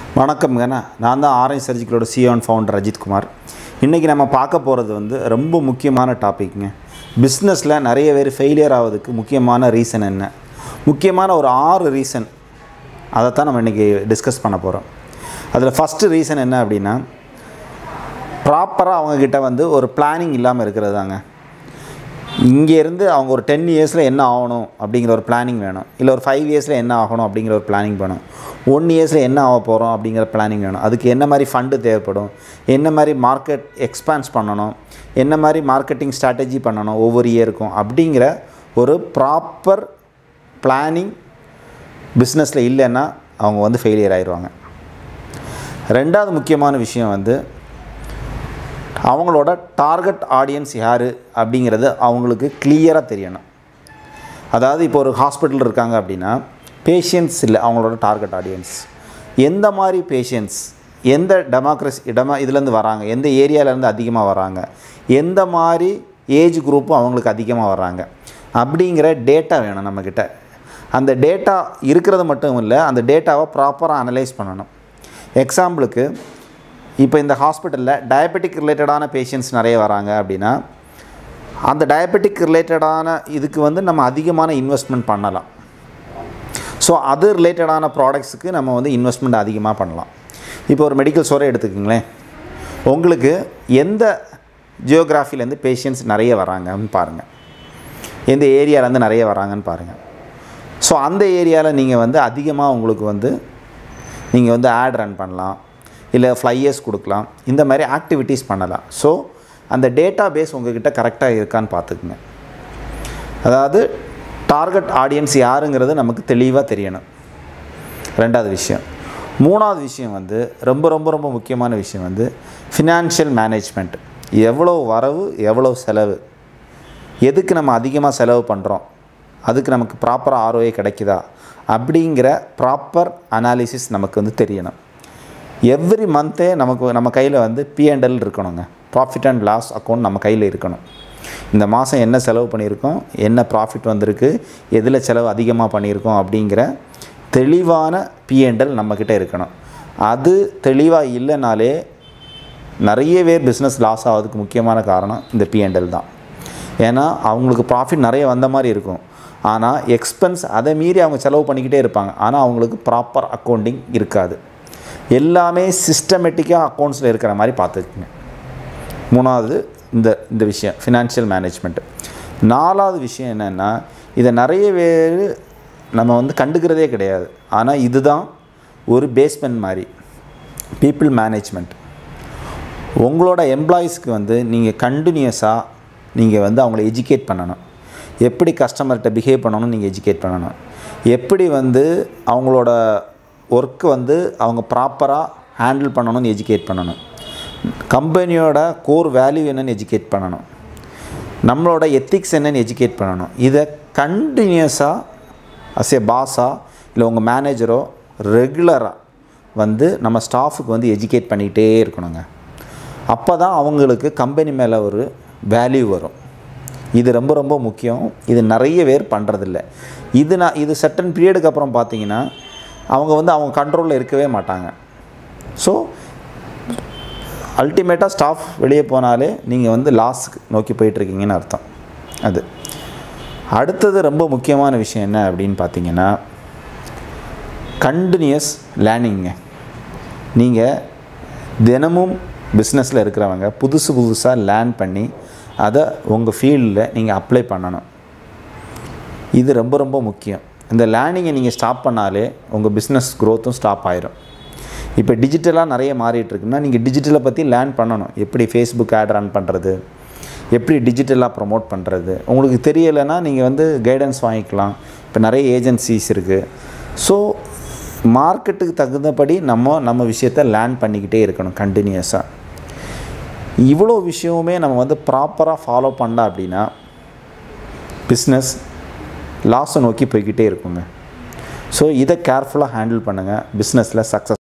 வணக்கம்ங்க நான் தான் ஆரஞ்ச் சர்ஜிக்கலோட CEO and founder Ajith Kumar இன்றைக்கி நம்ம பார்க்க போகிறது வந்து ரொம்ப முக்கியமான டாபிக்ங்க பிஸ்னஸில் நிறைய பேர் ஃபெயிலியர் ஆகிறதுக்கு முக்கியமான ரீசன் என்ன முக்கியமான ஒரு ஆறு ரீசன் அதைத்தான் நம்ம இன்றைக்கி டிஸ்கஸ் பண்ண போகிறோம் அதில் ஃபஸ்ட்டு ரீசன் என்ன அப்படின்னா ப்ராப்பராக அவங்கக்கிட்ட வந்து ஒரு பிளானிங் இல்லாமல் இருக்கிறது தாங்க இங்கேருந்து அவங்க ஒரு டென் இயர்ஸில் என்ன ஆகணும் அப்படிங்கிற ஒரு பிளானிங் வேணும் இல்லை ஒரு ஃபைவ் இயர்ஸில் என்ன ஆகணும் அப்படிங்கிற ஒரு பிளானிங் வேணும் ஒன் இயர்ஸில் என்ன ஆக போகிறோம் அப்படிங்கிற பிளானிங் வேணும் அதுக்கு என்ன மாதிரி ஃபண்டு தேவைப்படும் என்ன மாதிரி மார்க்கெட் எக்ஸ்பான்ஸ் பண்ணணும் என்ன மாதிரி மார்க்கெட்டிங் ஸ்ட்ராட்டஜி பண்ணணும் ஒவ்வொரு இயருக்கும் அப்படிங்கிற ஒரு ப்ராப்பர் பிளானிங் பிஸ்னஸில் இல்லைன்னா அவங்க வந்து ஃபெயிலியர் ஆயிடுவாங்க ரெண்டாவது முக்கியமான விஷயம் வந்து அவங்களோட டார்கெட் ஆடியன்ஸ் யார் அப்படிங்கிறது அவங்களுக்கு கிளியராக தெரியணும் அதாவது இப்போ ஒரு ஹாஸ்பிட்டல் இருக்காங்க அப்படின்னா பேஷண்ட்ஸ் இல்லை அவங்களோட டார்கெட் ஆடியன்ஸ் எந்த மாதிரி பேஷண்ட்ஸ் எந்த டெமோக்ரஸி டெமோ இதுலேருந்து வராங்க எந்த ஏரியாவிலேருந்து அதிகமாக வராங்க எந்த மாதிரி ஏஜ் குரூப்பும் அவங்களுக்கு அதிகமாக வராங்க அப்படிங்கிற டேட்டா வேணும் நம்மக்கிட்ட அந்த டேட்டா இருக்கிறது மட்டும் இல்லை அந்த டேட்டாவை ப்ராப்பராக அனலைஸ் பண்ணணும் எக்ஸாம்பிளுக்கு இப்போ இந்த ஹாஸ்பிட்டலில் டயபெட்டிக் ரிலேட்டடான பேஷண்ட்ஸ் நிறைய வராங்க அப்படின்னா அந்த டயபெட்டிக் ரிலேட்டடான இதுக்கு வந்து நம்ம அதிகமான இன்வெஸ்ட்மெண்ட் பண்ணலாம் ஸோ அது ரிலேட்டடான ப்ராடக்ட்ஸுக்கு நம்ம வந்து இன்வெஸ்ட்மெண்ட் அதிகமாக பண்ணலாம் இப்போ ஒரு மெடிக்கல் ஸ்டோரை எடுத்துக்கோங்களேன் உங்களுக்கு எந்த ஜியோகிராஃபிலேருந்து பேஷண்ட்ஸ் நிறைய வராங்கன்னு பாருங்கள் எந்த ஏரியாவிலேருந்து நிறைய வராங்கன்னு பாருங்கள் ஸோ அந்த ஏரியாவில் நீங்கள் வந்து அதிகமாக உங்களுக்கு வந்து நீங்கள் வந்து ஆட் ரன் பண்ணலாம் இல்லை ஃப்ளையர்ஸ் கொடுக்கலாம் இந்த மாதிரி ஆக்டிவிட்டீஸ் பண்ணலாம் ஸோ அந்த டேட்டா பேஸ் உங்ககிட்ட கரெக்டாக இருக்கான்னு பார்த்துக்குங்க அதாவது டார்கெட் ஆடியன்ஸ் யாருங்கிறது நமக்கு தெளிவாக தெரியணும் ரெண்டாவது விஷயம் மூணாவது விஷயம் வந்து ரொம்ப ரொம்ப ரொம்ப முக்கியமான விஷயம் வந்து ஃபினான்ஷியல் மேனேஜ்மெண்ட் எவ்வளோ வரவு எவ்வளோ செலவு எதுக்கு நம்ம அதிகமாக செலவு பண்ணுறோம் அதுக்கு நமக்கு ப்ராப்பராக ஆர்ஓஏ கிடைக்குதா அப்படிங்கிற ப்ராப்பர் அனாலிசிஸ் நமக்கு வந்து தெரியணும் எவ்ரி மந்த்தே நமக்கு நம்ம கையில் வந்து பிஎன்எல் இருக்கணுங்க ப்ராஃபிட் அண்ட் லாஸ் அக்கௌண்ட் நம்ம கையில் இருக்கணும் இந்த மாதம் என்ன செலவு பண்ணியிருக்கோம் என்ன ப்ராஃபிட் வந்திருக்கு எதில் செலவு அதிகமாக பண்ணியிருக்கோம் அப்படிங்கிற தெளிவான பிஎன்எல் நம்மக்கிட்ட இருக்கணும் அது தெளிவாக இல்லைனாலே நிறைய பேர் பிஸ்னஸ் லாஸ் ஆகிறதுக்கு முக்கியமான காரணம் இந்த பிஎன்எல் தான் ஏன்னா அவங்களுக்கு ப்ராஃபிட் நிறைய வந்த மாதிரி இருக்கும் ஆனால் எக்ஸ்பென்ஸ் அதை மீறி அவங்க செலவு பண்ணிக்கிட்டே இருப்பாங்க ஆனால் அவங்களுக்கு ப்ராப்பர் அக்கௌண்டிங் இருக்காது எல்லாமே சிஸ்டமேட்டிக்காக அக்கௌண்ட்ஸில் இருக்கிற மாதிரி பார்த்துக்குங்க மூணாவது இந்த இந்த விஷயம் ஃபினான்ஷியல் மேனேஜ்மெண்ட்டு நாலாவது விஷயம் என்னென்னா இதை நிறைய பேர் நம்ம வந்து கண்டுக்கிறதே கிடையாது ஆனால் இதுதான் ஒரு பேஸ்மெண்ட் மாதிரி பீப்புள் மேனேஜ்மெண்ட் உங்களோட எம்ப்ளாயீஸ்க்கு வந்து நீங்கள் கண்டினியூஸாக நீங்கள் வந்து அவங்கள எஜுகேட் பண்ணணும் எப்படி கஸ்டமர்கிட்ட பிஹேவ் பண்ணணும்னு நீங்கள் எஜுகேட் பண்ணணும் எப்படி வந்து அவங்களோட ஒர்க்கு வந்து அவங்க ப்ராப்பராக ஹேண்டில் பண்ணணும்னு எஜுகேட் பண்ணணும் கம்பெனியோட கோர் வேல்யூ என்னென்னு எஜுகேட் பண்ணணும் நம்மளோட எத்திக்ஸ் என்னென்னு எஜுகேட் பண்ணணும் இதை கண்டினியூஸாக அஸ் ஏ பாஸாக இல்லை உங்கள் மேனேஜரோ ரெகுலராக வந்து நம்ம ஸ்டாஃபுக்கு வந்து எஜுகேட் பண்ணிக்கிட்டே இருக்கணுங்க அப்போ தான் அவங்களுக்கு கம்பெனி மேலே ஒரு வேல்யூ வரும் இது ரொம்ப ரொம்ப முக்கியம் இது நிறைய பேர் பண்ணுறதில்ல இது நான் இது சட்டன் பீரியடுக்கு அப்புறம் பார்த்தீங்கன்னா அவங்க வந்து அவங்க கண்ட்ரோலில் இருக்கவே மாட்டாங்க ஸோ அல்டிமேட்டாக ஸ்டாஃப் வெளியே போனாலே நீங்கள் வந்து லாஸ்க்கு நோக்கி போயிட்டுருக்கீங்கன்னு அர்த்தம் அது அடுத்தது ரொம்ப முக்கியமான விஷயம் என்ன அப்படின்னு பார்த்தீங்கன்னா கண்டினியூஸ் லேர்னிங்க நீங்கள் தினமும் பிஸ்னஸில் இருக்கிறவங்க புதுசு புதுசாக லேர்ன் பண்ணி அதை உங்கள் ஃபீல்டில் நீங்கள் அப்ளை பண்ணணும் இது ரொம்ப ரொம்ப முக்கியம் இந்த லேர்னிங்கை நீங்கள் ஸ்டாப் பண்ணாலே உங்கள் பிஸ்னஸ் க்ரோத்தும் ஸ்டாப் ஆயிரும் இப்போ டிஜிட்டலாக நிறைய மாறிட்டு இருக்குன்னா நீங்கள் டிஜிட்டலை பற்றி லேர்ன் பண்ணணும் எப்படி ஃபேஸ்புக் ஆட் ரன் பண்ணுறது எப்படி டிஜிட்டலாக ப்ரமோட் பண்ணுறது உங்களுக்கு தெரியலைன்னா நீங்கள் வந்து கைடன்ஸ் வாங்கிக்கலாம் இப்போ நிறைய ஏஜென்சிஸ் இருக்குது ஸோ மார்க்கெட்டுக்கு தகுந்தபடி நம்ம நம்ம விஷயத்தை லேர்ன் பண்ணிக்கிட்டே இருக்கணும் கண்டினியூஸாக இவ்வளோ விஷயமுமே நம்ம வந்து ப்ராப்பராக ஃபாலோ பண்ணல அப்படின்னா பிஸ்னஸ் லாஸை நோக்கி போய்கிட்டே இருக்குங்க ஸோ இதை கேர்ஃபுல்லாக ஹேண்டில் பண்ணுங்கள் பிஸ்னஸில் சக்ஸஸ்